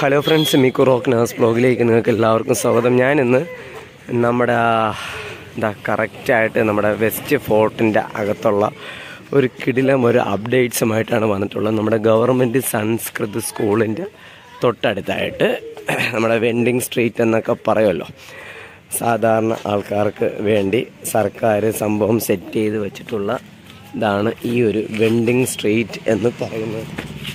hello friends Miku rock നാസ് ബ്ലോഗിലേക്ക് നിങ്ങൾക്ക് എല്ലാവർക്കും സ്വാഗതം ഞാനിന്ന് നമ്മുടെ ആ, എന്താ കറക്റ്റായിട്ട് നമ്മുടെ വെസ്റ്റ് ഫോർട്ടിൻ്റെ അകത്തുള്ള ഒരു കിടിലം ഒരു അപ്ഡേറ്റ്സുമായിട്ടാണ് വന്നിട്ടുള്ളത് നമ്മുടെ ഗവൺമെൻറ് സംസ്കൃത് സ്കൂളിൻ്റെ തൊട്ടടുത്തായിട്ട് നമ്മുടെ വെൻഡിങ് സ്ട്രീറ്റ് എന്നൊക്കെ പറയുമല്ലോ സാധാരണ ആൾക്കാർക്ക് വേണ്ടി സർക്കാർ സംഭവം സെറ്റ് ചെയ്ത് വെച്ചിട്ടുള്ള ഇതാണ് ഈ ഒരു വെൻഡിങ് സ്ട്രീറ്റ് എന്ന് പറയുന്നത്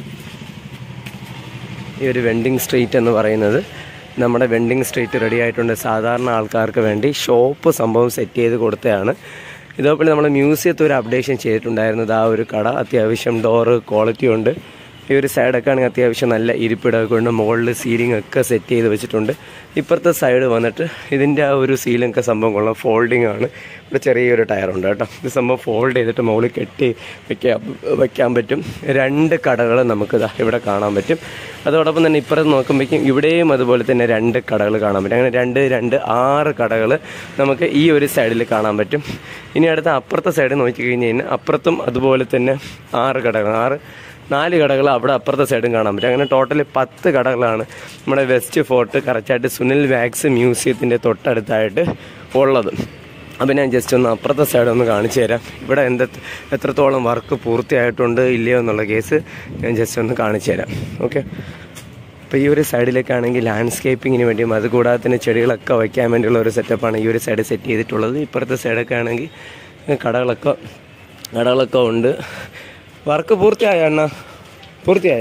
ഈ ഒരു വെൻഡിങ് സ്ട്രീറ്റ് എന്ന് പറയുന്നത് നമ്മുടെ വെൻഡിങ് സ്ട്രീറ്റ് റെഡി ആയിട്ടുണ്ട് സാധാരണ ആൾക്കാർക്ക് വേണ്ടി ഷോപ്പ് സംഭവം സെറ്റ് ചെയ്ത് കൊടുത്തതാണ് ഇതേപോലെ നമ്മൾ മ്യൂസിയത്തിൽ ഒരു അപ്ഡേഷൻ ചെയ്തിട്ടുണ്ടായിരുന്നത് ആ ഒരു കട അത്യാവശ്യം ഡോറ് ക്വാളിറ്റി ഉണ്ട് ഈ ഒരു സൈഡൊക്കെ ആണെങ്കിൽ അത്യാവശ്യം നല്ല ഇരിപ്പിടമൊക്കെ ഉണ്ട് മുകളിൽ സീലിംഗ് ഒക്കെ സെറ്റ് ചെയ്ത് വെച്ചിട്ടുണ്ട് ഇപ്പുറത്തെ സൈഡ് വന്നിട്ട് ഇതിൻ്റെ ആ ഒരു സീലിംഗ് ഒക്കെ സംഭവം കൊള്ളാം ഫോൾഡിംഗ് ആണ് ഇവിടെ ചെറിയൊരു ടയറുണ്ട് കേട്ടോ ഇത് സംഭവം ഫോൾഡ് ചെയ്തിട്ട് മുകളിൽ കെട്ടി വെക്കാൻ വെക്കാൻ പറ്റും രണ്ട് കടകൾ നമുക്ക് ദാ ഇവിടെ കാണാൻ പറ്റും അതോടൊപ്പം തന്നെ ഇപ്പുറത്ത് നോക്കുമ്പോഴേക്കും ഇവിടെയും അതുപോലെ തന്നെ രണ്ട് കടകൾ കാണാൻ പറ്റും അങ്ങനെ രണ്ട് രണ്ട് ആറ് കടകൾ നമുക്ക് ഈ ഒരു സൈഡിൽ കാണാൻ പറ്റും ഇനി അടുത്ത അപ്പുറത്തെ സൈഡ് നോക്കി കഴിഞ്ഞ് കഴിഞ്ഞാൽ അപ്പുറത്തും അതുപോലെ തന്നെ ആറ് കടകൾ ആറ് നാല് കടകൾ അവിടെ അപ്പുറത്തെ സൈഡും കാണാൻ പറ്റും അങ്ങനെ ടോട്ടൽ പത്ത് കടകളാണ് നമ്മുടെ വെസ്റ്റ് ഫോർട്ട് കറക്റ്റായിട്ട് സുനിൽ വാക്സ് മ്യൂസിയത്തിൻ്റെ തൊട്ടടുത്തായിട്ട് ഉള്ളത് അപ്പം ഞാൻ ജസ്റ്റ് ഒന്ന് അപ്പുറത്തെ സൈഡ് ഒന്ന് കാണിച്ചു തരാം ഇവിടെ എന്ത് എത്രത്തോളം വർക്ക് പൂർത്തിയായിട്ടുണ്ട് ഇല്ലയോ എന്നുള്ള കേസ് ഞാൻ ജസ്റ്റ് ഒന്ന് കാണിച്ചു തരാം ഓക്കെ അപ്പോൾ ഈ ഒരു സൈഡിലേക്കാണെങ്കിൽ ലാൻഡ്സ്കേപ്പിങ്ങിന് വേണ്ടിയും അതുകൂടാതെ തന്നെ ചെടികളൊക്കെ വയ്ക്കാൻ വേണ്ടിയുള്ള ഒരു സെറ്റപ്പാണ് ഈ ഒരു സൈഡ് സെറ്റ് ചെയ്തിട്ടുള്ളത് ഇപ്പുറത്തെ സൈഡൊക്കെ ആണെങ്കിൽ കടകളൊക്കെ കടകളൊക്കെ ഉണ്ട് വർക്ക് പൂർത്തിയായ അണ്ണ പൂർത്തിയായ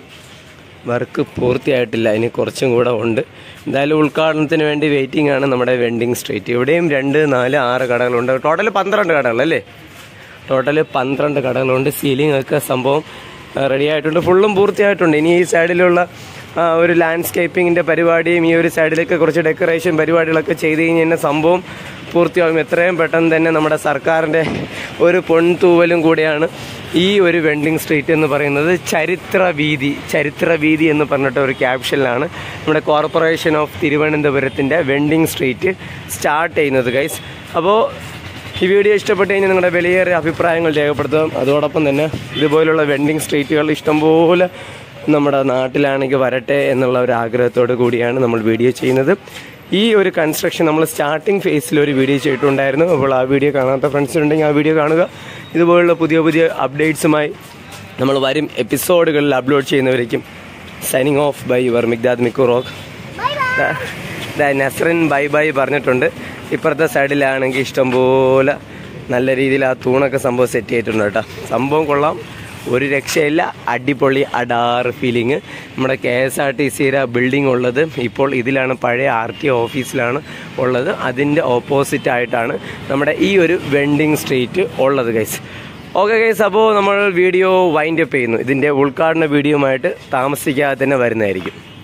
വർക്ക് പൂർത്തിയായിട്ടില്ല ഇനി കുറച്ചും കൂടെ ഉണ്ട് എന്തായാലും ഉദ്ഘാടനത്തിന് വേണ്ടി വെയിറ്റിംഗ് ആണ് നമ്മുടെ വെൻഡിങ് സ്ട്രീറ്റ് ഇവിടെയും രണ്ട് നാല് ആറ് കടകളുണ്ട് ടോട്ടൽ പന്ത്രണ്ട് കടകളല്ലേ ടോട്ടൽ പന്ത്രണ്ട് കടകളുണ്ട് സീലിംഗ് ഒക്കെ സംഭവം റെഡി ആയിട്ടുണ്ട് ഫുള്ളും പൂർത്തിയായിട്ടുണ്ട് ഇനി ഈ സൈഡിലുള്ള ആ, ഒരു ലാൻഡ്സ്കേപ്പിങ്ങിൻ്റെ പരിപാടിയും ഈ ഒരു സൈഡിലേക്ക് കുറച്ച് ഡെക്കറേഷൻ പരിപാടികളൊക്കെ ചെയ്ത് കഴിഞ്ഞ് കഴിഞ്ഞാൽ സംഭവം പൂർത്തിയാകും എത്രയും പെട്ടെന്ന് തന്നെ നമ്മുടെ സർക്കാരിൻ്റെ ഒരു പൊൻതൂവലും കൂടിയാണ് ഈ ഒരു വെൻഡിങ് സ്ട്രീറ്റ് എന്ന് പറയുന്നത് ചരിത്ര വീതി ചരിത്ര വീതി എന്ന് പറഞ്ഞിട്ട് ഒരു ക്യാപ്ഷനിലാണ് നമ്മുടെ കോർപ്പറേഷൻ ഓഫ് തിരുവനന്തപുരത്തിൻ്റെ വെൻഡിങ് സ്ട്രീറ്റ് സ്റ്റാർട്ട് ചെയ്യുന്നത് ഗൈസ് അപ്പോൾ ഈ വീഡിയോ ഇഷ്ടപ്പെട്ട് കഴിഞ്ഞാൽ നിങ്ങളുടെ വിലയേറിയ അഭിപ്രായങ്ങൾ രേഖപ്പെടുത്തുക അതോടൊപ്പം തന്നെ ഇതുപോലുള്ള വെൻഡിങ് സ്ട്രീറ്റുകൾ ഇഷ്ടംപോലെ നമ്മുടെ നാട്ടിലാണെങ്കിൽ വരട്ടെ എന്നുള്ള ഒരു ആഗ്രഹത്തോടു കൂടിയാണ് നമ്മൾ വീഡിയോ ചെയ്യുന്നത് ഈ ഒരു കൺസ്ട്രക്ഷൻ നമ്മൾ സ്റ്റാർട്ടിംഗ് ഫേസിൽ ഒരു വീഡിയോ ചെയ്തിട്ടുണ്ടായിരുന്നു അപ്പോൾ ആ വീഡിയോ കാണാത്ത ഫ്രണ്ട്സ് ഉണ്ടെങ്കിൽ ആ വീഡിയോ കാണുക ഇതുപോലുള്ള പുതിയ പുതിയ അപ്ഡേറ്റ്സുമായി നമ്മൾ വരും എപ്പിസോഡുകളിൽ അപ്ലോഡ് ചെയ്യുന്നവരേക്കും signing off by your Migdad Miku rock ദാ നസ്രൻ ബൈ ബൈ പറഞ്ഞിട്ടുണ്ട് ഇപ്പുറത്തെ സൈഡിലാണെങ്കിൽ ഇഷ്ടംപോലെ നല്ല രീതിയിൽ ആ തൂണൊക്കെ സംഭവം സെറ്റ് ചെയ്തിട്ടുണ്ട് കേട്ടോ സംഭവം കൊള്ളാം ഒരു രക്ഷയില്ല അടിപൊളി അടാറ് ഫീലിംഗ് നമ്മുടെ കെ എസ് ആർ ടി സിയുടെ ബിൽഡിംഗ് ഉള്ളത് ഇപ്പോൾ ഇതിലാണ് പഴയ ആർ ടി ഓഫീസിലാണ് ഉള്ളത് അതിൻ്റെ ഓപ്പോസിറ്റ് ആയിട്ടാണ് നമ്മുടെ ഈ ഒരു വെൻഡിങ് സ്ട്രീറ്റ് ഉള്ളത് ഗൈസ് ഓക്കെ ഗൈസ് അപ്പോൾ നമ്മൾ വീഡിയോ വൈൻഡ് അപ്പ് ചെയ്യുന്നു ഇതിൻ്റെ ഉദ്ഘാടന വീഡിയോ ആയിട്ട് താമസിക്കാതെ തന്നെ വരുന്നതായിരിക്കും